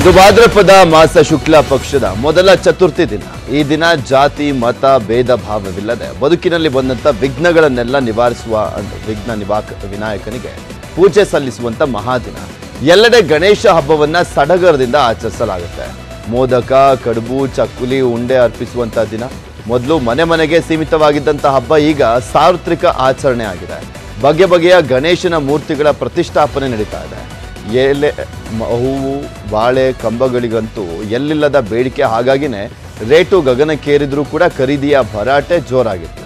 ಇದು ಭಾದ್ರಪದ ಮಾಸ ಶುಕ್ಲ ಪಕ್ಷದ ಮೊದಲ ಚತುರ್ಥಿ ದಿನ ಈ ದಿನ ಜಾತಿ ಮತ ಭೇದ ಭಾವವಿಲ್ಲದೆ ಬದುಕಿನಲ್ಲಿ ಬಂದಂತ ವಿಘ್ನಗಳನ್ನೆಲ್ಲ ನಿವಾರಿಸುವ ಅಂದ್- ವಿಘ್ನ ನಿವಾಕ ವಿನಾಯಕನಿಗೆ ಪೂಜೆ ಸಲ್ಲಿಸುವಂತ ಮಹಾದಿನ ಎಲ್ಲೆಡೆ ಗಣೇಶ ಹಬ್ಬವನ್ನ ಸಡಗರದಿಂದ ಆಚರಿಸಲಾಗುತ್ತೆ ಮೋದಕ ಕಡುಬು ಚಕ್ಕುಲಿ ಉಂಡೆ ಅರ್ಪಿಸುವಂತ ದಿನ ಮೊದಲು ಮನೆ ಮನೆಗೆ ಸೀಮಿತವಾಗಿದ್ದಂಥ ಹಬ್ಬ ಈಗ ಸಾರ್ವತ್ರಿಕ ಆಚರಣೆ ಆಗಿದೆ ಬಗೆ ಬಗೆಯ ಗಣೇಶನ ಮೂರ್ತಿಗಳ ಪ್ರತಿಷ್ಠಾಪನೆ ನಡೀತಾ ಇದೆ ಎಲೆ ಮ- ಹೂವು ಬಾಳೆ ಕಂಬಗಳಿಗಂತೂ ಎಲ್ಲಿಲ್ಲದ ಬೇಡಿಕೆ ಹಾಗಾಗಿನೇ ರೇಟು ಗಗನಕ್ಕೇರಿದ್ರೂ ಕೂಡ ಖರೀದಿಯ ಭರಾಟೆ ಜೋರಾಗಿತ್ತು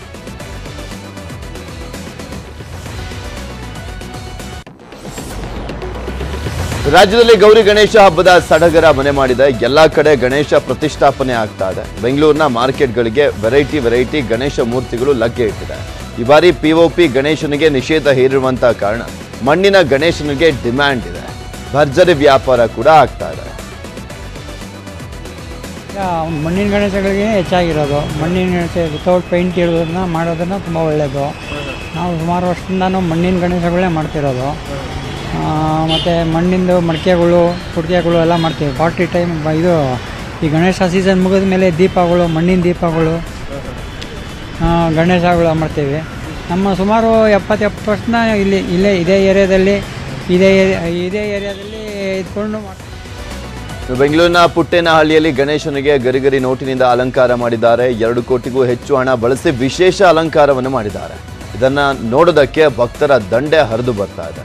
ರಾಜ್ಯದಲ್ಲಿ ಗೌರಿ ಗಣೇಶ ಹಬ್ಬದ ಸಡಗರ ಮನೆ ಮಾಡಿದೆ ಎಲ್ಲಾ ಕಡೆ ಗಣೇಶ ಪ್ರತಿಷ್ಠಾಪನೆ ಆಗ್ತಾ ಇದೆ ಬೆಂಗಳೂರಿನ ಮಾರ್ಕೆಟ್ಗಳಿಗೆ ವೆರೈಟಿ ವೆರೈಟಿ ಗಣೇಶ ಮೂರ್ತಿಗಳು ಲಗ್ಗೆ ಇಟ್ಟಿದೆ ಈ ಬಾರಿ ಪಿಒಪಿ ಗಣೇಶನಿಗೆ ನಿಷೇಧ ಹೇರಿರುವಂತಹ ಕಾರಣ ಮಣ್ಣಿನ ಗಣೇಶನಿಗೆ ಡಿಮ್ಯಾಂಡ್ ಇದೆ ಭರ್ಜರಿ ವ್ಯಾಪಾರ ಕೂಡ ಆಗ್ತಾ ಇದೆ ಈಗ ಮಣ್ಣಿನ ಗಣೇಶಗಳಿಗೆ ಹೆಚ್ಚಾಗಿರೋದು ಮಣ್ಣಿನ ಗಣೇಶ ವಿತೌಟ್ ಪೇಂಟ್ ಇರೋದನ್ನ ಮಾಡೋದನ್ನು ತುಂಬ ಒಳ್ಳೆಯದು ನಾವು ಸುಮಾರು ವರ್ಷದಿಂದನೂ ಮಣ್ಣಿನ ಗಣೇಶಗಳನ್ನೇ ಮಾಡ್ತಿರೋದು ಮತ್ತು ಮಣ್ಣಿಂದು ಮಡಿಕೆಗಳು ಕುಡಿಕೆಗಳು ಎಲ್ಲ ಮಾಡ್ತೀವಿ ಪಾರ್ಟಿ ಟೈಮ್ ಇದು ಈ ಗಣೇಶ ಸೀಸನ್ ಮುಗಿದ ಮೇಲೆ ದೀಪಗಳು ಮಣ್ಣಿನ ದೀಪಗಳು ಆ, ಗಣೇಶಗಳು ಮಾಡ್ತೀವಿ ನಮ್ಮ ಸುಮಾರು ಎಪ್ಪತ್ತು ಎಪ್ಪತ್ತು ವರ್ಷದಿಂದ ಇಲ್ಲಿ ಇಲ್ಲೇ ಇದೇ ಏರಿಯಾದಲ್ಲಿ ಇದೇ ಏರಿಯಾ ಇದೇ ಏರಿಯಾದಲ್ಲಿ ಇದ್ಕೊಂಡು ಮಾಡ್ತೀವಿ ಬೆಂಗಳೂರಿನ ಪುಟ್ಟೇನಹಳ್ಳಿಯಲ್ಲಿ ಗಣೇಶನಿಗೆ ಗರಿಗರಿ ನೋಟಿನಿಂದ ಅಲಂಕಾರ ಮಾಡಿದ್ದಾರೆ ಎರಡು ಕೋಟಿಗೂ ಹೆಚ್ಚು ಹಣ ಬಳಸಿ ವಿಶೇಷ ಅಲಂಕಾರವನ್ನು ಮಾಡಿದ್ದಾರೆ ಇದನ್ನ ನೋಡೋದಕ್ಕೆ ಭಕ್ತರ ದಂಡೆ ಹರಿದು ಬರ್ತಾ ಇದೆ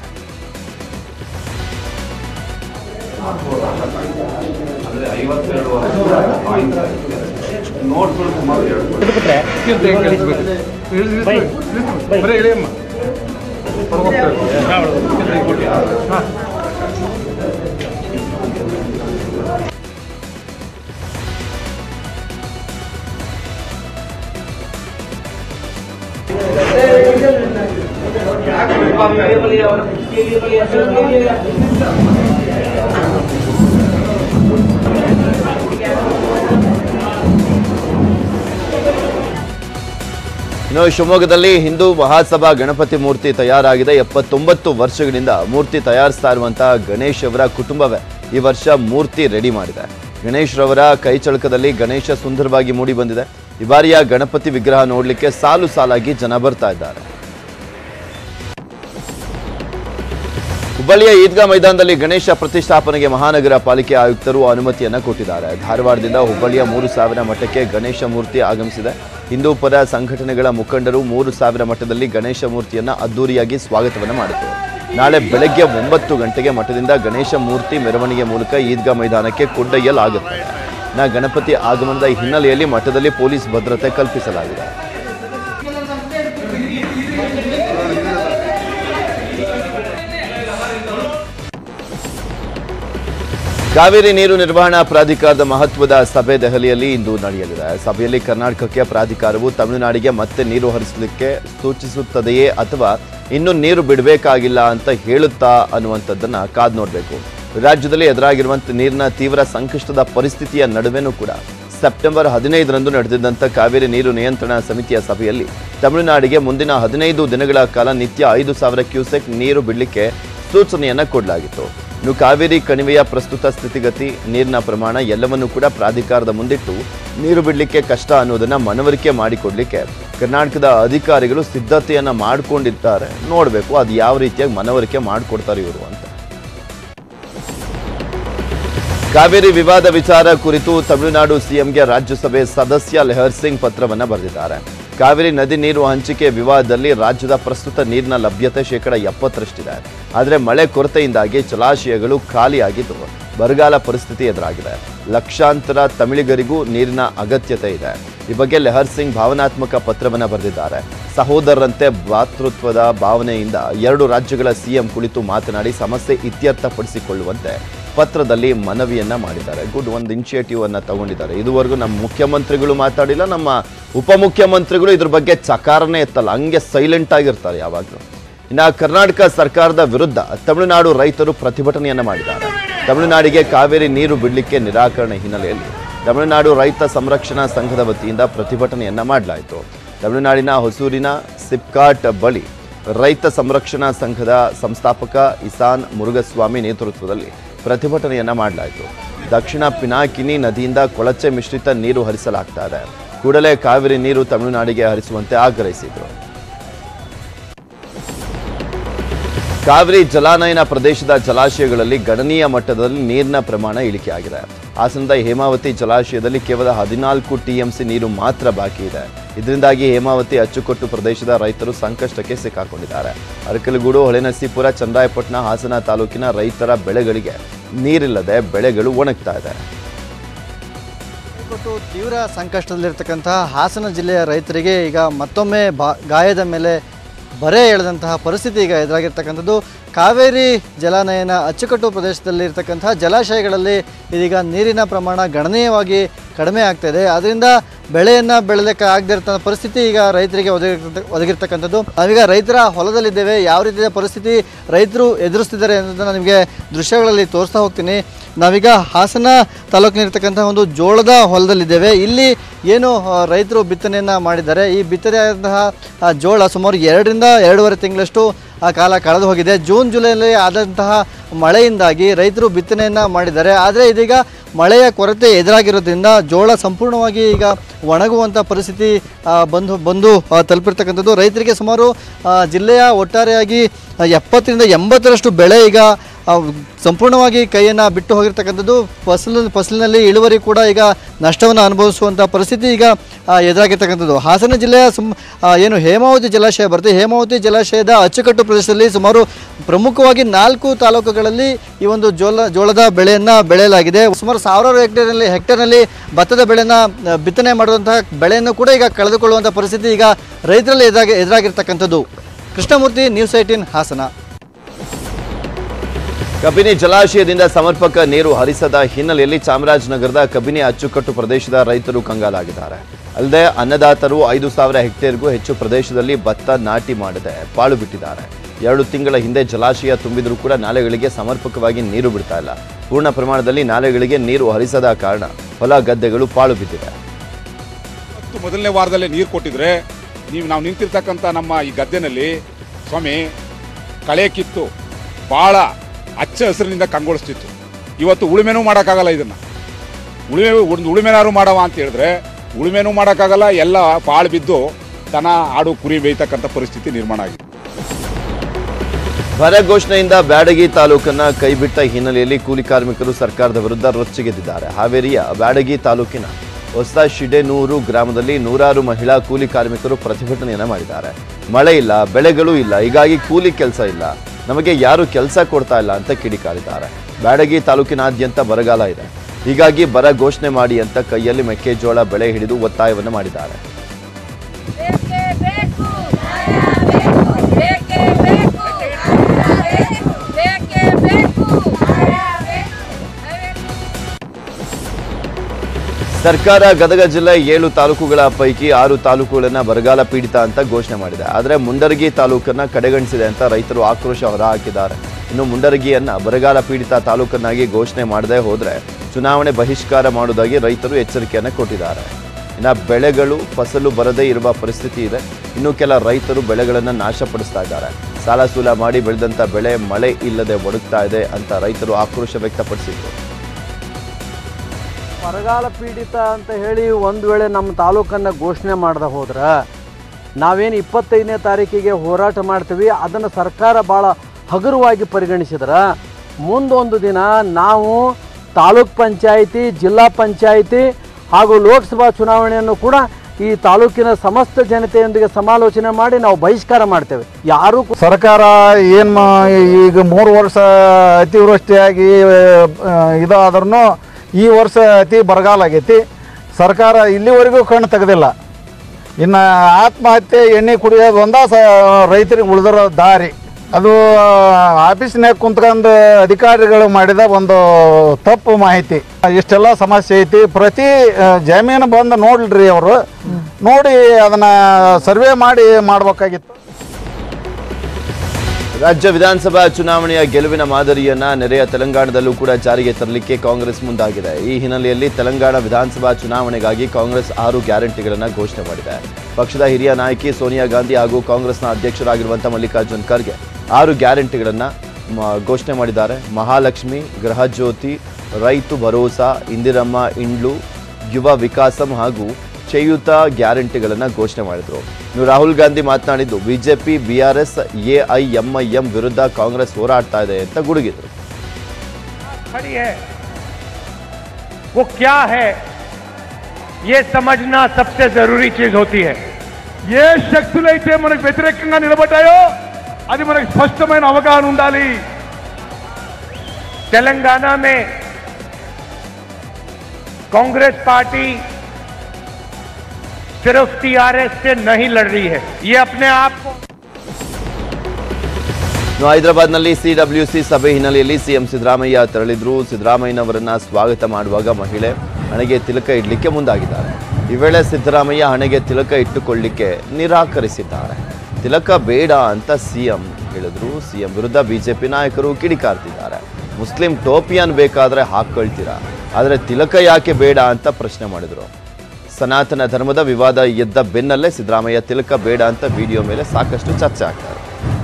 ಇನ್ನು ಶಿವಮೊಗ್ಗದಲ್ಲಿ ಹಿಂದೂ ಮಹಾಸಭಾ ಗಣಪತಿ ಮೂರ್ತಿ ತಯಾರಾಗಿದೆ ಎಪ್ಪತ್ತೊಂಬತ್ತು ವರ್ಷಗಳಿಂದ ಮೂರ್ತಿ ತಯಾರಿಸ್ತಾ ಇರುವಂತಹ ಗಣೇಶ್ ಅವರ ಕುಟುಂಬವೇ ಈ ವರ್ಷ ಮೂರ್ತಿ ರೆಡಿ ಮಾಡಿದೆ ಗಣೇಶ್ ರವರ ಕೈಚಳಕದಲ್ಲಿ ಗಣೇಶ ಸುಂದರವಾಗಿ ಮೂಡಿ ಬಂದಿದೆ ಈ ಬಾರಿಯ ಗಣಪತಿ ವಿಗ್ರಹ ನೋಡಲಿಕ್ಕೆ ಸಾಲು ಸಾಲಾಗಿ ಜನ ಬರ್ತಾ ಇದ್ದಾರೆ ಹುಬ್ಬಳ್ಳಿಯ ಈದ್ಗಾ ಮೈದಾನದಲ್ಲಿ ಗಣೇಶ ಪ್ರತಿಷ್ಠಾಪನೆಗೆ ಮಹಾನಗರ ಪಾಲಿಕೆ ಆಯುಕ್ತರು ಅನುಮತಿಯನ್ನ ಕೊಟ್ಟಿದ್ದಾರೆ ಧಾರವಾಡದಿಂದ ಹುಬ್ಬಳ್ಳಿಯ ಮೂರು ಸಾವಿರ ಮಠಕ್ಕೆ ಗಣೇಶ ಮೂರ್ತಿ ಆಗಮಿಸಿದೆ ಹಿಂದೂ ಪರ ಸಂಘಟನೆಗಳ ಮುಖಂಡರು ಮೂರು ಸಾವಿರ ಮಠದಲ್ಲಿ ಗಣೇಶ ಮೂರ್ತಿಯನ್ನ ಅದ್ದೂರಿಯಾಗಿ ಸ್ವಾಗತವನ್ನ ಮಾಡಿದರು ನಾಳೆ ಬೆಳಗ್ಗೆ ಒಂಬತ್ತು ಗಂಟೆಗೆ ಮಠದಿಂದ ಗಣೇಶ ಮೂರ್ತಿ ಮೆರವಣಿಗೆ ಮೂಲಕ ಈದ್ಗಾ ಮೈದಾನಕ್ಕೆ ಕೊಂಡೊಯ್ಯಲಾಗುತ್ತದೆ ನಾ ಗಣಪತಿ ಆಗಮನದ ಹಿನ್ನೆಲೆಯಲ್ಲಿ ಮಠದಲ್ಲಿ ಪೊಲೀಸ್ ಭದ್ರತೆ ಕಲ್ಪಿಸಲಾಗಿದೆ ಕಾವೇರಿ ನೀರು ನಿರ್ವಹಣಾ ಪ್ರಾಧಿಕಾರದ ಮಹತ್ವದ ಸಭೆ ದೆಹಲಿಯಲ್ಲಿ ಇಂದು ನಡೆಯಲಿದೆ ಸಭೆಯಲ್ಲಿ ಕರ್ನಾಟಕಕ್ಕೆ ಪ್ರಾಧಿಕಾರವು ತಮಿಳುನಾಡಿಗೆ ಮತ್ತೆ ನೀರು ಹರಿಸಲಿಕ್ಕೆ ಸೂಚಿಸುತ್ತದೆಯೇ ಅಥವಾ ಇನ್ನು ನೀರು ಬಿಡಬೇಕಾಗಿಲ್ಲ ಅಂತ ಹೇಳುತ್ತಾ ಅನ್ನುವಂಥದ್ದನ್ನ ಕಾದ್ ನೋಡಬೇಕು ರಾಜ್ಯದಲ್ಲಿ ಎದುರಾಗಿರುವಂಥ ನೀರಿನ ತೀವ್ರ ಸಂಕಷ್ಟದ ಪರಿಸ್ಥಿತಿಯ ನಡುವೆನೂ ಕೂಡ ಸೆಪ್ಟೆಂಬರ್ ಹದಿನೈದರಂದು ನಡೆದಿದ್ದಂಥ ಕಾವೇರಿ ನೀರು ನಿಯಂತ್ರಣ ಸಮಿತಿಯ ಸಭೆಯಲ್ಲಿ ತಮಿಳುನಾಡಿಗೆ ಮುಂದಿನ ಹದಿನೈದು ದಿನಗಳ ಕಾಲ ನಿತ್ಯ ಐದು ಸಾವಿರ ಕ್ಯೂಸೆಕ್ ನೀರು ಬಿಡಲಿಕ್ಕೆ ಸೂಚನೆಯನ್ನ ಕೊಡಲಾಗಿತ್ತು ಇನ್ನು ಕಾವೇರಿ ಕಣಿವೆಯ ಪ್ರಸ್ತುತ ಸ್ಥಿತಿಗತಿ ನೀರಿನ ಪ್ರಮಾಣ ಎಲ್ಲವನ್ನೂ ಕೂಡ ಪ್ರಾಧಿಕಾರದ ಮುಂದಿಟ್ಟು ನೀರು ಬಿಡಲಿಕ್ಕೆ ಕಷ್ಟ ಅನ್ನೋದನ್ನ ಮನವರಿಕೆ ಮಾಡಿಕೊಡ್ಲಿಕ್ಕೆ ಕರ್ನಾಟಕದ ಅಧಿಕಾರಿಗಳು ಸಿದ್ಧತೆಯನ್ನ ಮಾಡ್ಕೊಂಡಿದ್ದಾರೆ ನೋಡಬೇಕು ಅದು ಯಾವ ರೀತಿಯಾಗಿ ಮನವರಿಕೆ ಮಾಡಿಕೊಡ್ತಾರೆ ಇವರು ಅಂತ ಕಾವೇರಿ ವಿವಾದ ವಿಚಾರ ಕುರಿತು ತಮಿಳುನಾಡು ಸಿಎಂಗೆ ರಾಜ್ಯಸಭೆ ಸದಸ್ಯ ಲೆಹರ್ ಸಿಂಗ್ ಪತ್ರವನ್ನ ಬರೆದಿದ್ದಾರೆ ಕಾವೇರಿ ನದಿ ನೀರು ಹಂಚಿಕೆ ವಿವಾದದಲ್ಲಿ ರಾಜ್ಯದ ಪ್ರಸ್ತುತ ನೀರಿನ ಲಭ್ಯತೆ ಶೇಕಡ ಎಪ್ಪತ್ತರಷ್ಟಿದೆ ಆದರೆ ಮಳೆ ಕೊರತೆಯಿಂದಾಗಿ ಜಲಾಶಯಗಳು ಖಾಲಿಯಾಗಿದ್ದು ಬರಗಾಲ ಪರಿಸ್ಥಿತಿ ಎದುರಾಗಿದೆ ಲಕ್ಷಾಂತರ ತಮಿಳಿಗರಿಗೂ ನೀರಿನ ಅಗತ್ಯತೆ ಇದೆ ಈ ಬಗ್ಗೆ ಲೆಹರ್ ಸಿಂಗ್ ಭಾವನಾತ್ಮಕ ಪತ್ರವನ್ನ ಬರೆದಿದ್ದಾರೆ ಸಹೋದರರಂತೆ ಭ್ರಾತೃತ್ವದ ಭಾವನೆಯಿಂದ ಎರಡು ರಾಜ್ಯಗಳ ಸಿಎಂ ಕುಳಿತು ಮಾತನಾಡಿ ಸಮಸ್ಯೆ ಇತ್ಯರ್ಥಪಡಿಸಿಕೊಳ್ಳುವಂತೆ ಪತ್ರದಲ್ಲಿ ಮನವಿಯನ್ನ ಮಾಡಿದ್ದಾರೆ ಗುಡ್ ಒಂದು ಇನಿಷಿಯೇಟಿವ್ ಅನ್ನ ತಗೊಂಡಿದ್ದಾರೆ ಇದುವರೆಗೂ ನಮ್ಮ ಮುಖ್ಯಮಂತ್ರಿಗಳು ಮಾತಾಡಿಲ್ಲ ನಮ್ಮ ಉಪಮುಖ್ಯಮಂತ್ರಿಗಳು ಇದ್ರ ಬಗ್ಗೆ ಚಕಾರನೇ ಎತ್ತಲ್ಲ ಹಂಗೆ ಸೈಲೆಂಟ್ ಆಗಿರ್ತಾರೆ ಯಾವಾಗಲೂ ಇನ್ನು ಕರ್ನಾಟಕ ಸರ್ಕಾರದ ವಿರುದ್ಧ ತಮಿಳುನಾಡು ರೈತರು ಪ್ರತಿಭಟನೆಯನ್ನ ಮಾಡಿದ್ದಾರೆ ತಮಿಳುನಾಡಿಗೆ ಕಾವೇರಿ ನೀರು ಬಿಡಲಿಕ್ಕೆ ನಿರಾಕರಣೆ ಹಿನ್ನೆಲೆಯಲ್ಲಿ ತಮಿಳುನಾಡು ರೈತ ಸಂರಕ್ಷಣಾ ಸಂಘದ ವತಿಯಿಂದ ಪ್ರತಿಭಟನೆಯನ್ನ ಮಾಡಲಾಯಿತು ತಮಿಳುನಾಡಿನ ಹೊಸೂರಿನ ಸಿಪ್ಕಾಟ್ ಬಳಿ ರೈತ ಸಂರಕ್ಷಣಾ ಸಂಘದ ಸಂಸ್ಥಾಪಕ ಇಸಾನ್ ಮುರುಗಸ್ವಾಮಿ ನೇತೃತ್ವದಲ್ಲಿ ಪ್ರತಿಭಟನೆಯನ್ನ ಮಾಡಲಾಯಿತು ದಕ್ಷಿಣ ಪಿನಾಕಿನಿ ನದಿಯಿಂದ ಕೊಳಚೆ ಮಿಶ್ರಿತ ನೀರು ಹರಿಸಲಾಗ್ತಾ ಇದೆ ಕೂಡಲೇ ಕಾವೇರಿ ನೀರು ತಮಿಳುನಾಡಿಗೆ ಹರಿಸುವಂತೆ ಆಗ್ರಹಿಸಿದರು ಕಾವೇರಿ ಜಲಾನಯನ ಪ್ರದೇಶದ ಜಲಾಶಯಗಳಲ್ಲಿ ಗಣನೀಯ ಮಟ್ಟದಲ್ಲಿ ನೀರಿನ ಪ್ರಮಾಣ ಇಳಿಕೆಯಾಗಿದೆ ಹಾಸನದ ಹೇಮಾವತಿ ಜಲಾಶಯದಲ್ಲಿ ಕೇವಲ ಹದಿನಾಲ್ಕು ಟಿಎಂಸಿ ನೀರು ಮಾತ್ರ ಬಾಕಿ ಇದೆ ಇದರಿಂದಾಗಿ ಹೇಮಾವತಿ ಅಚ್ಚುಕಟ್ಟು ಪ್ರದೇಶದ ರೈತರು ಸಂಕಷ್ಟಕ್ಕೆ ಸಿಕ್ಕಾಕೊಂಡಿದ್ದಾರೆ ಅರಕಲಗೂಡು ಹೊಳೆನರಸೀಪುರ ಚನ್ನರಾಯಪಟ್ಟಣ ಹಾಸನ ತಾಲೂಕಿನ ರೈತರ ಬೆಳೆಗಳಿಗೆ ನೀರಿಲ್ಲದೆ ಬೆಳೆಗಳು ಒಣಗ್ತಾ ಇದೆ ಕೊಟ್ಟು ತೀವ್ರ ಸಂಕಷ್ಟದಲ್ಲಿರ್ತಕ್ಕಂತಹ ಹಾಸನ ಜಿಲ್ಲೆಯ ರೈತರಿಗೆ ಈಗ ಮತ್ತೊಮ್ಮೆ ಬಾ ಗಾಯದ ಮೇಲೆ ಬರೆ ಎಳೆದಂತಹ ಪರಿಸ್ಥಿತಿ ಈಗ ಎದುರಾಗಿರ್ತಕ್ಕಂಥದ್ದು ಕಾವೇರಿ ಜಲಾನಯನ ಅಚ್ಚುಕಟ್ಟು ಪ್ರದೇಶದಲ್ಲಿರ್ತಕ್ಕಂತಹ ಜಲಾಶಯಗಳಲ್ಲಿ ಇದೀಗ ನೀರಿನ ಪ್ರಮಾಣ ಗಣನೀಯವಾಗಿ ಕಡಿಮೆ ಆಗ್ತಾ ಇದೆ ಅದರಿಂದ ಬೆಳೆಯನ್ನು ಬೆಳೆಯಲಿಕ್ಕೆ ಆಗದೇ ಇರ್ತಕ್ಕಂಥ ಪರಿಸ್ಥಿತಿ ಈಗ ರೈತರಿಗೆ ಒದಗಿರ್ತಕ್ಕ ಒದಗಿರ್ತಕ್ಕಂಥದ್ದು ನಾವೀಗ ರೈತರ ಹೊಲದಲ್ಲಿದ್ದೇವೆ ಯಾವ ರೀತಿಯ ಪರಿಸ್ಥಿತಿ ರೈತರು ಎದುರಿಸ್ತಿದ್ದಾರೆ ಅನ್ನೋದನ್ನು ನಿಮಗೆ ದೃಶ್ಯಗಳಲ್ಲಿ ತೋರಿಸ್ತಾ ಹೋಗ್ತೀನಿ ನಾವೀಗ ಹಾಸನ ತಾಲೂಕಿನಿರ್ತಕ್ಕಂಥ ಒಂದು ಜೋಳದ ಹೊಲದಲ್ಲಿದ್ದೇವೆ ಇಲ್ಲಿ ಏನು ಆ, ರೈತರು ಬಿತ್ತನೆಯನ್ನು ಮಾಡಿದ್ದಾರೆ ಈ ಬಿತ್ತನೆಯಾದಂತಹ ಆ, ಜೋಳ ಸುಮಾರು ಎರಡರಿಂದ ಎರಡೂವರೆ ತಿಂಗಳಷ್ಟು ಆ ಕಾಲ ಕಳೆದು ಹೋಗಿದೆ ಜೂನ್ ಜುಲೈಯಲ್ಲಿ ಆದಂತಹ ಮಳೆಯಿಂದಾಗಿ ರೈತರು ಬಿತ್ತನೆಯನ್ನು ಮಾಡಿದ್ದಾರೆ ಆದರೆ ಇದೀಗ ಮಳೆಯ ಕೊರತೆ ಎದುರಾಗಿರೋದ್ರಿಂದ ಜೋಳ ಸಂಪೂರ್ಣವಾಗಿ ಈಗ ಒಣಗುವಂಥ ಪರಿಸ್ಥಿತಿ ಆ, ಬಂದು ಬಂದು ಆ, ತಲುಪಿರ್ತಕ್ಕಂಥದ್ದು ರೈತರಿಗೆ ಸುಮಾರು ಆ, ಜಿಲ್ಲೆಯ ಒಟ್ಟಾರೆಯಾಗಿ ಆ, ಎಪ್ಪತ್ತರಿಂದ ಎಂಬತ್ತರಷ್ಟು ಬೆಳೆ ಈಗ ಆ, ಸಂಪೂರ್ಣವಾಗಿ ಕೈಯನ್ನು ಬಿಟ್ಟು ಹೋಗಿರ್ತಕ್ಕಂಥದ್ದು ಫಸಲು ಫಸಲಿನಲ್ಲಿ ಇಳುವರಿ ಕೂಡ ಈಗ ನಷ್ಟವನ್ನು ಅನುಭವಿಸುವಂಥ ಪರಿಸ್ಥಿತಿ ಈಗ ಆ, ಎದುರಾಗಿರ್ತಕ್ಕಂಥದ್ದು ಹಾಸನ ಜಿಲ್ಲೆಯ ಸುಮ್ ಆ, ಏನು ಹೇಮಾವತಿ ಜಲಾಶಯ ಬರುತ್ತೆ ಹೇಮಾವತಿ ಜಲಾಶಯದ ಅಚ್ಚುಕಟ್ಟು ಪ್ರದೇಶದಲ್ಲಿ ಸುಮಾರು ಪ್ರಮುಖವಾಗಿ ನಾಲ್ಕು ತಾಲೂಕುಗಳಲ್ಲಿ ಈ ಒಂದು ಜೋಳ ಜೋಳದ ಬೆಳೆಯನ್ನು ಬೆಳೆಯಲಾಗಿದೆ ಸುಮಾರು ಸಾವಿರಾರು ಹೆಕ್ಟೇರ್ನಲ್ಲಿ ಹೆಕ್ಟೇರ್ನಲ್ಲಿ ಭತ್ತದ ಬೆಳೆಯನ್ನು ಆ, ಬಿತ್ತನೆ ಮಾಡುವಂತಹ ಬೆಳೆಯನ್ನು ಕೂಡ ಈಗ ಕಳೆದುಕೊಳ್ಳುವಂಥ ಪರಿಸ್ಥಿತಿ ಈಗ ರೈತರಲ್ಲಿ ಎದುರಾಗಿ ಎದುರಾಗಿರ್ತಕ್ಕಂಥದ್ದು ಕೃಷ್ಣಮೂರ್ತಿ ನ್ಯೂಸ್ ಏಯ್ಟೀನ್ ಹಾಸನ ಕಬಿನಿ ಜಲಾಶಯದಿಂದ ಸಮರ್ಪಕ ನೀರು ಹರಿಸದ ಹಿನ್ನೆಲೆಯಲ್ಲಿ ಚಾಮರಾಜನಗರದ ಕಬಿನಿ ಅಚ್ಚುಕಟ್ಟು ಪ್ರದೇಶದ ರೈತರು ಕಂಗಾಲಾಗಿದ್ದಾರೆ ಅಲ್ಲದೆ ಅನ್ನದಾತರು ಐದು ಸಾವಿರ ಹೆಕ್ಟೇರ್ಗೂ ಹೆಚ್ಚು ಪ್ರದೇಶದಲ್ಲಿ ಭತ್ತ ನಾಟಿ ಮಾಡದೆ ಪಾಳು ಬಿಟ್ಟಿದ್ದಾರೆ ಎರಡು ತಿಂಗಳ ಹಿಂದೆ ಜಲಾಶಯ ತುಂಬಿದರೂ ಕೂಡ ನಾಲೆಗಳಿಗೆ ಸಮರ್ಪಕವಾಗಿ ನೀರು ಬಿಡ್ತಾ ಇಲ್ಲ ಪೂರ್ಣ ಪ್ರಮಾಣದಲ್ಲಿ ನಾಲೆಗಳಿಗೆ ನೀರು ಹರಿಸದ ಕಾರಣ ಹೊಲ ಗದ್ದೆಗಳು ಪಾಳು ಬಿದ್ದಿದೆ ಮತ್ತು ಮೊದಲನೇ ವಾರದಲ್ಲೇ ನೀರು ಕೊಟ್ಟಿದ್ರೆ ನೀವು ನಾವು ನಿಂತಿರ್ತಕ್ಕಂಥ ನಮ್ಮ ಈ ಗದ್ದೆನಲ್ಲಿ ಸ್ವಾಮಿ ಕಳೆ ಕಿತ್ತು ಭಾಳ ಹಚ್ಚ ಹಸಿರಿನಿಂದ ಕಂಗೊಳಿಸ್ತಿತ್ತು ಇವತ್ತು ಉಳುಮೆನೂ ಮಾಡೋಕ್ಕಾಗಲ್ಲ ಇದನ್ನು ಉಳುಮೆ ಒಂದು ಉಳುಮೆನಾರು ಮಾಡವ ಅಂತ ಹೇಳಿದ್ರೆ ಉಳುಮೆನೂ ಮಾಡೋಕ್ಕಾಗಲ್ಲ ಎಲ್ಲ ಪಾಳು ಬಿದ್ದು ದನ ಆಡು ಕುರಿ ಬೇಯ್ತಕ್ಕಂಥ ಪರಿಸ್ಥಿತಿ ನಿರ್ಮಾಣ ಆಗಿದೆ ಬರ ಘೋಷಣೆಯಿಂದ ಬ್ಯಾಡಗಿ ತಾಲೂಕನ್ನ ಕೈಬಿಟ್ಟ ಹಿನ್ನೆಲೆಯಲ್ಲಿ ಕೂಲಿ ಕಾರ್ಮಿಕರು ಸರ್ಕಾರದ ವಿರುದ್ಧ ರೊಚ್ಚಿಗೆದ್ದಿದ್ದಾರೆ ಹಾವೇರಿಯ ಬ್ಯಾಡಗಿ ತಾಲೂಕಿನ ಹೊಸ ಶಿಡೆನೂರು ಗ್ರಾಮದಲ್ಲಿ ನೂರಾರು ಮಹಿಳಾ ಕೂಲಿ ಕಾರ್ಮಿಕರು ಪ್ರತಿಭಟನೆಯನ್ನ ಮಾಡಿದ್ದಾರೆ ಮಳೆ ಇಲ್ಲ ಬೆಳೆಗಳೂ ಇಲ್ಲ ಹೀಗಾಗಿ ಕೂಲಿ ಕೆಲಸ ಇಲ್ಲ ನಮಗೆ ಯಾರು ಕೆಲಸ ಕೊಡ್ತಾ ಇಲ್ಲ ಅಂತ ಕಿಡಿಕಾರಿದ್ದಾರೆ ಬ್ಯಾಡಗಿ ತಾಲೂಕಿನಾದ್ಯಂತ ಬರಗಾಲ ಇದೆ ಹೀಗಾಗಿ ಬರ ಘೋಷಣೆ ಮಾಡಿ ಅಂತ ಕೈಯಲ್ಲಿ ಮೆಕ್ಕೆಜೋಳ ಬೆಳೆ ಹಿಡಿದು ಒತ್ತಾಯವನ್ನು ಮಾಡಿದ್ದಾರೆ ಬೇಕೇ ಬೇಕು ಬೇಕೇ ಬೇಕು ಬೇಕೇ ಬೇಕು ಸರ್ಕಾರ ಗದಗ ಜಿಲ್ಲೆ ಏಳು ತಾಲೂಕುಗಳ ಪೈಕಿ ಆರು ತಾಲೂಕುಗಳನ್ನ ಬರಗಾಲ ಪೀಡಿತ ಅಂತ ಘೋಷಣೆ ಮಾಡಿದೆ ಆದರೆ ಮುಂಡರಗಿ ತಾಲೂಕನ್ನ ಕಡೆಗಣಿಸಿದೆ ಅಂತ ರೈತರು ಆಕ್ರೋಶ ಹೊರಹಾಕಿದ್ದಾರೆ ಇನ್ನು ಮುಂಡರಗಿಯನ್ನ ಬರಗಾಲ ಪೀಡಿತ ತಾಲೂಕನ್ನಾಗಿ ಘೋಷಣೆ ಮಾಡದೆ ಹೋದ್ರೆ ಚುನಾವಣೆ ಬಹಿಷ್ಕಾರ ಮಾಡುವುದಾಗಿ ರೈತರು ಎಚ್ಚರಿಕೆಯನ್ನು ಕೊಟ್ಟಿದ್ದಾರೆ ಇನ್ನು ಬೆಳೆಗಳು ಫಸಲು ಬರದೇ ಇರುವ ಪರಿಸ್ಥಿತಿ ಇದೆ ಇನ್ನು ಕೆಲ ರೈತರು ಬೆಳೆಗಳನ್ನು ನಾಶಪಡಿಸ್ತಾ ಇದ್ದಾರೆ ಸಾಲ ಸೂಲ ಮಾಡಿ ಬೆಳೆದಂಥ ಬೆಳೆ ಮಳೆ ಇಲ್ಲದೆ ಒಣಗ್ತಾ ಇದೆ ಅಂತ ರೈತರು ಆಕ್ರೋಶ ವ್ಯಕ್ತಪಡಿಸಿದ್ರು ಬರಗಾಲ ಪೀಡಿತ ಅಂತ ಹೇಳಿ ಒಂದು ವೇಳೆ ನಮ್ಮ ತಾಲೂಕನ್ನು ಘೋಷಣೆ ಮಾಡದೆ ಹೋದ್ರೆ ನಾವೇನು ಇಪ್ಪತ್ತೈದನೇ ತಾರೀಕಿಗೆ ಹೋರಾಟ ಮಾಡ್ತೀವಿ ಅದನ್ನು ಸರ್ಕಾರ ಭಾಳ ಹಗುರವಾಗಿ ಪರಿಗಣಿಸಿದ್ರೆ ಮುಂದೊಂದು ದಿನ ನಾವು ತಾಲೂಕ್ ಪಂಚಾಯಿತಿ ಜಿಲ್ಲಾ ಪಂಚಾಯಿತಿ ಹಾಗೂ ಲೋಕಸಭಾ ಚುನಾವಣೆಯನ್ನು ಕೂಡ ಈ ತಾಲೂಕಿನ ಸಮಸ್ತ ಜನತೆಯೊಂದಿಗೆ ಸಮಾಲೋಚನೆ ಮಾಡಿ ನಾವು ಬಹಿಷ್ಕಾರ ಮಾಡ್ತೇವೆ ಯಾರೂ ಕೂಡ ಸರ್ಕಾರ ಏನು ಮಾ ಈಗ ಮೂರು ವರ್ಷ ಅತಿವೃಷ್ಟಿಯಾಗಿ ಆ, ಇದಾದ್ರೂ ಈ ವರ್ಷ ಅತಿ ಬರಗಾಲ ಆಗೈತಿ ಸರ್ಕಾರ ಇಲ್ಲಿವರೆಗೂ ಕಣ್ಣು ತೆಗೆದಿಲ್ಲ ಇನ್ನು ಆತ್ಮಹತ್ಯೆ ಎಣ್ಣೆ ಕುಡಿಯೋದು ಒಂದ ಸ ರೈತರಿಗೆ ಉಳಿದಿರೋ ದಾರಿ ಅದು ಆಫೀಸ್ನಾಗ ಕುಂತ್ಕೊಂಡು ಅಧಿಕಾರಿಗಳು ಮಾಡಿದ ಒಂದು ತಪ್ಪು ಮಾಹಿತಿ ಇಷ್ಟೆಲ್ಲ ಸಮಸ್ಯೆ ಐತಿ ಪ್ರತಿ ಆ, ಜಮೀನು ಬಂದು ನೋಡ್ರಿ ಅವರು ನೋಡಿ ಅದನ್ನು ಸರ್ವೆ ಮಾಡಿ ಮಾಡ್ಬೇಕಾಗಿತ್ತು ರಾಜ್ಯ ವಿಧಾನಸಭಾ ಚುನಾವಣೆಯ ಗೆಲುವಿನ ಮಾದರಿಯನ್ನ ನೆರೆಯ ತೆಲಂಗಾಣದಲ್ಲೂ ಕೂಡ ಜಾರಿಗೆ ತರಲಿಕ್ಕೆ ಕಾಂಗ್ರೆಸ್ ಮುಂದಾಗಿದೆ ಈ ಹಿನ್ನೆಲೆಯಲ್ಲಿ ತೆಲಂಗಾಣ ವಿಧಾನಸಭಾ ಚುನಾವಣೆಗಾಗಿ ಕಾಂಗ್ರೆಸ್ ಆರು ಗ್ಯಾರಂಟಿಗಳನ್ನು ಘೋಷಣೆ ಮಾಡಿದೆ ಪಕ್ಷದ ಹಿರಿಯ ನಾಯಕಿ ಸೋನಿಯಾ ಗಾಂಧಿ ಹಾಗೂ ಕಾಂಗ್ರೆಸ್ನ ಅಧ್ಯಕ್ಷರಾಗಿರುವಂತಹ ಮಲ್ಲಿಕಾರ್ಜುನ್ ಖರ್ಗೆ ಆರು ಗ್ಯಾರಂಟಿಗಳನ್ನು ಘೋಷಣೆ ಮಾಡಿದ್ದಾರೆ ಮಹಾಲಕ್ಷ್ಮಿ ಗೃಹಜ್ಯೋತಿ ರೈತು ಭರೋಸಾ ಇಂದಿರಮ್ಮ ಇಂಡ್ಲು ಯುವ ವಿಕಾಸಂ ಹಾಗೂ ಚಯುತ ಗ್ಯಾರಂಟಿಗಳನ್ನು ಘೋಷಣೆ ಮಾಡಿದರು ಇನ್ನು ರಾಹುಲ್ ಗಾಂಧಿ ಮಾತನಾಡಿದ್ದು ಬಿಜೆಪಿ ಬಿಆರ್ಎಸ್ ಎಐಎಂಐಎಂ ವಿರುದ್ಧ ಕಾಂಗ್ರೆಸ್ ಹೋರಾಡ್ತಾ ಇದೆ ಅಂತ ಗುಡುಗಿದ್ರು खड़ी है वो क्या है ये समझना सबसे जरूरी चीज होती है ఏ శక్తులైతే మనకు వ్యతిరేకంగా నిలబడ్డాయో అది మనకు స్పష్టమైన అవగాహన ఉండాలి तेलंगाना में कांग्रेस पार्टी सिर्फ टीआरएस से नहीं लड़ रही है ये अपने आप को ಇನ್ನು ಹೈದರಾಬಾದ್ನಲ್ಲಿ ಸಿಡಬ್ಲ್ಯೂಸಿ ಸಭೆ ಹಿನ್ನೆಲೆಯಲ್ಲಿ ಸಿಎಂ ಸಿದ್ದರಾಮಯ್ಯ ತೆರಳಿದ್ರು ಸಿದ್ದರಾಮಯ್ಯನವರನ್ನ ಸ್ವಾಗತ ಮಾಡುವಾಗ ಮಹಿಳೆ ಹಣೆಗೆ ತಿಲಕ ಇಡಲಿಕ್ಕೆ ಮುಂದಾಗಿದ್ದಾರೆ ಈ ವೇಳೆ ಸಿದ್ದರಾಮಯ್ಯ ಹಣೆಗೆ ತಿಲಕ ಇಟ್ಟುಕೊಳ್ಳಿಕ್ಕೆ ನಿರಾಕರಿಸಿದ್ದಾರೆ ತಿಲಕ ಬೇಡ ಅಂತ ಸಿಎಂ ಹೇಳಿದ್ರು ಸಿಎಂ ವಿರುದ್ಧ ಬಿಜೆಪಿ ನಾಯಕರು ಕಿಡಿಕಾರ್ತಿದ್ದಾರೆ ಮುಸ್ಲಿಂ ಟೋಪಿಯನ್ ಬೇಕಾದ್ರೆ ಹಾಕೊಳ್ತೀರಾ ಆದರೆ ತಿಲಕ ಯಾಕೆ ಬೇಡ ಅಂತ ಪ್ರಶ್ನೆ ಮಾಡಿದ್ರು ಸನಾತನ ಧರ್ಮದ ವಿವಾದ ಎದ್ದ ಬೆನ್ನಲ್ಲೇ ಸಿದ್ದರಾಮಯ್ಯ ತಿಲಕ ಬೇಡ ಅಂತ ವಿಡಿಯೋ ಮೇಲೆ ಸಾಕಷ್ಟು ಚರ್ಚೆ ಆಗ್ತಾರೆ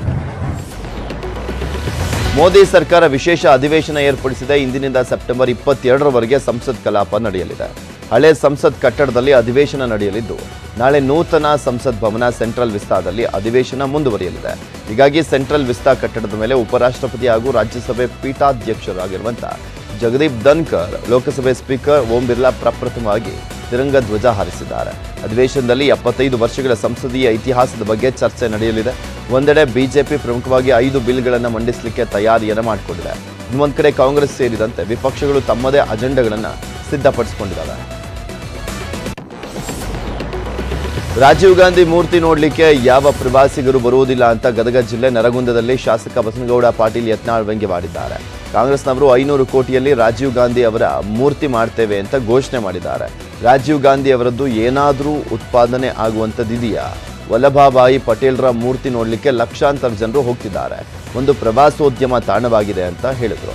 ಮೋದಿ ಸರ್ಕಾರ ವಿಶೇಷ ಅಧಿವೇಶನ ಏರ್ಪಡಿಸಿದೆ ಇಂದಿನಿಂದ ಸೆಪ್ಟೆಂಬರ್ ಇಪ್ಪತ್ತೆರಡರವರೆಗೆ ಸಂಸತ್ ಕಲಾಪ ನಡೆಯಲಿದೆ ಹಳೆ ಸಂಸತ್ ಕಟ್ಟಡದಲ್ಲಿ ಅಧಿವೇಶನ ನಡೆಯಲಿದ್ದು ನಾಳೆ ನೂತನ ಸಂಸತ್ ಭವನ ಸೆಂಟ್ರಲ್ ವಿಸ್ತಾದಲ್ಲಿ ಅಧಿವೇಶನ ಮುಂದುವರಿಯಲಿದೆ ಹೀಗಾಗಿ ಸೆಂಟ್ರಲ್ ವಿಸ್ತಾ ಕಟ್ಟಡದ ಮೇಲೆ ಉಪರಾಷ್ಟ್ರಪತಿ ಹಾಗೂ ರಾಜ್ಯಸಭೆ ಪೀಠಾಧ್ಯಕ್ಷರಾಗಿರುವಂತಹ ಜಗದೀಪ್ ಧನ್ಕರ್ ಲೋಕಸಭೆ ಸ್ಪೀಕರ್ ಓಂ ಬಿರ್ಲಾ ಪ್ರಪ್ರಥಮವಾಗಿ ತಿರಂಗ ಧ್ವಜ ಹಾರಿಸಿದ್ದಾರೆ ಅಧಿವೇಶನದಲ್ಲಿ ಎಪ್ಪತ್ತೈದು ವರ್ಷಗಳ ಸಂಸದೀಯ ಇತಿಹಾಸದ ಬಗ್ಗೆ ಚರ್ಚೆ ನಡೆಯಲಿದೆ ಒಂದೆಡೆ ಬಿಜೆಪಿ ಪ್ರಮುಖವಾಗಿ ಐದು ಬಿಲ್ಗಳನ್ನು ಮಂಡಿಸಲಿಕ್ಕೆ ತಯಾರಿಯನ್ನು ಮಾಡಿಕೊಂಡಿದೆ ಇನ್ನೊಂದು ಕಡೆ ಕಾಂಗ್ರೆಸ್ ಸೇರಿದಂತೆ ವಿಪಕ್ಷಗಳು ತಮ್ಮದೇ ಅಜೆಂಡಾಗಳನ್ನು ಸಿದ್ಧಪಡಿಸಿಕೊಂಡಿದ್ದಾರೆ ರಾಜೀವ್ ಗಾಂಧಿ ಮೂರ್ತಿ ನೋಡಲಿಕ್ಕೆ ಯಾವ ಪ್ರವಾಸಿಗರು ಬರುವುದಿಲ್ಲ ಅಂತ ಗದಗ ಜಿಲ್ಲೆ ನರಗುಂದದಲ್ಲಿ ಶಾಸಕ ಬಸನಗೌಡ ಪಾಟೀಲ್ ಯತ್ನಾಳ್ ವ್ಯಂಗ್ಯವಾಡಿದ್ದಾರೆ ಕಾಂಗ್ರೆಸ್ನವರು ಐನೂರು ಕೋಟಿಯಲ್ಲಿ ರಾಜೀವ್ ಗಾಂಧಿ ಅವರ ಮೂರ್ತಿ ಮಾಡ್ತೇವೆ ಅಂತ ಘೋಷಣೆ ಮಾಡಿದ್ದಾರೆ ರಾಜೀವ್ ಗಾಂಧಿ ಅವರದ್ದು ಏನಾದರೂ ಉತ್ಪಾದನೆ ಆಗುವಂಥದ್ದಿದೆಯಾ ವಲ್ಲಭಾಬಾಯಿ ಪಟೇಲ್ರ ಮೂರ್ತಿ ನೋಡಲಿಕ್ಕೆ ಲಕ್ಷಾಂತರ ಜನರು ಹೋಗ್ತಿದ್ದಾರೆ ಒಂದು ಪ್ರವಾಸೋದ್ಯಮ ತಾಣವಾಗಿದೆ ಅಂತ ಹೇಳಿದರು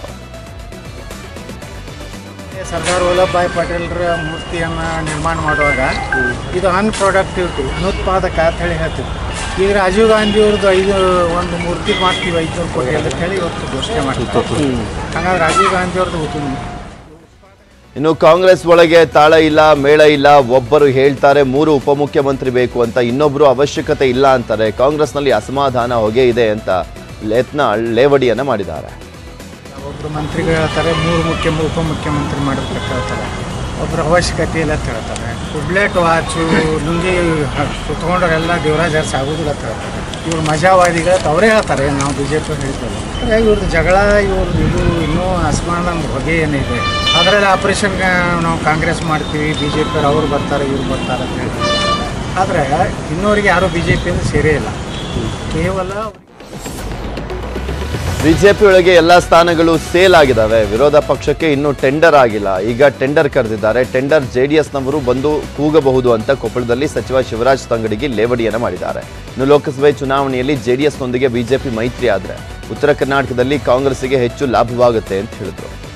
ಸರ್ದಾರ್ ವಲ್ಲಭಭಾಯಿ ಪಟೇಲ್ರ ಮೂರ್ತಿಯನ್ನು ನಿರ್ಮಾಣ ಮಾಡುವಾಗ ಇದು ಅನ್ಪ್ರೊಡಕ್ಟಿವಿಟಿ ಅನುತ್ಪಾದಕ ಅಂತ ಹೇಳಿ ಹೇಳ್ತೀವಿ ಈಗ ರಾಜೀವ್ ಗಾಂಧಿ ಅವ್ರದ್ದು ಐದು ಒಂದು ಮೂರ್ತಿ ಮಾಡ್ತೀವಿ ಐದುನೂರು ಕೋಟಿ ಅಂತ ಹೇಳಿ ಇವತ್ತು ಘೋಷಣೆ ಮಾಡ್ತೀವಿ ಹಾಗಾಗಿ ರಾಜೀವ್ ಗಾಂಧಿ ಅವ್ರದ್ದು ಹುಟ್ಟು ಇನ್ನು ಕಾಂಗ್ರೆಸ್ ಒಳಗೆ ತಾಳ ಇಲ್ಲ ಮೇಳ ಇಲ್ಲ ಒಬ್ಬರು ಹೇಳ್ತಾರೆ ಮೂರು ಉಪಮುಖ್ಯಮಂತ್ರಿ ಬೇಕು ಅಂತ ಇನ್ನೊಬ್ಬರು ಅವಶ್ಯಕತೆ ಇಲ್ಲ ಅಂತಾರೆ ಕಾಂಗ್ರೆಸ್ನಲ್ಲಿ ಅಸಮಾಧಾನ ಹೊಗೆ ಇದೆ ಅಂತ ಯತ್ನಾಳ್ ಲೇವಡಿಯನ್ನ ಮಾಡಿದ್ದಾರೆ ಒಬ್ಬರು ಮಂತ್ರಿಗಳು ಹೇಳ್ತಾರೆ ಮೂರು ಮುಖ್ಯ ಉಪಮುಖ್ಯಮಂತ್ರಿ ಮಾಡಬೇಕಂತ ಹೇಳ್ತಾರೆ ಒಬ್ಬರ ಅವಶ್ಯಕತೆ ಇಲ್ಲ ಅಂತ ಹೇಳ್ತಾರೆ ಕುಬ್ಲೆಟ್ ವಾಚು ಲುಂಗಿ ಸುತ್ಕೊಂಡ್ರೆಲ್ಲ ದೇವರಾಜ್ ಅರಸ್ ಆಗೋದಿಲ್ಲ ಅಂತ ಹೇಳ್ತಾರೆ ಇವ್ರು ಮಜಾವಾದಿಗಳು ಅವರೇ ಹೇಳ್ತಾರೆ ನಾವು ಬಿ ಜೆ ಪಿ ಹೇಳಿದ್ವಲ್ಲ ಹಾಗಾಗಿ ಇವ್ರದ್ದು ಜಗಳ ಇವ್ರದ್ದು ಇದು ಇನ್ನೂ ಅಸಮಾಧಾನ ಹೊಗೆ ಏನಿದೆ ಅದರಲ್ಲಿ ಆಪರೇಷನ್ ನಾವು ಕಾಂಗ್ರೆಸ್ ಮಾಡ್ತೀವಿ ಬಿ ಜೆ ಪಿಯವ್ರು ಅವ್ರು ಬರ್ತಾರೆ ಇವ್ರು ಬರ್ತಾರೆ ಅಂತ ಹೇಳಿ ಆದರೆ ಇನ್ನೂರಿಗೆ ಯಾರೂ ಬಿ ಜೆ ಪಿಯಿಂದ ಸೇರೇ ಇಲ್ಲ ಕೇವಲ ಬಿಜೆಪಿ ಒಳಗೆ ಎಲ್ಲ ಸ್ಥಾನಗಳು ಸೇಲ್ ಆಗಿದ್ದಾವೆ ವಿರೋಧ ಪಕ್ಷಕ್ಕೆ ಇನ್ನೂ ಟೆಂಡರ್ ಆಗಿಲ್ಲ ಈಗ ಟೆಂಡರ್ ಕರೆದಿದ್ದಾರೆ ಟೆಂಡರ್ ಜೆಡಿಎಸ್ನವರು ಬಂದು ಕೂಗಬಹುದು ಅಂತ ಕೊಪ್ಪಳದಲ್ಲಿ ಸಚಿವ ಶಿವರಾಜ್ ತಂಗಡಿಗೆ ಲೇವಡಿಯನ್ನ ಮಾಡಿದ್ದಾರೆ ಇನ್ನು ಲೋಕಸಭೆ ಚುನಾವಣೆಯಲ್ಲಿ ಜೆಡಿಎಸ್ನೊಂದಿಗೆ ಬಿಜೆಪಿ ಮೈತ್ರಿ ಆದರೆ ಉತ್ತರ ಕರ್ನಾಟಕದಲ್ಲಿ ಕಾಂಗ್ರೆಸ್ಸಿಗೆ ಹೆಚ್ಚು ಲಾಭವಾಗುತ್ತೆ ಅಂತ ಹೇಳಿದ್ರು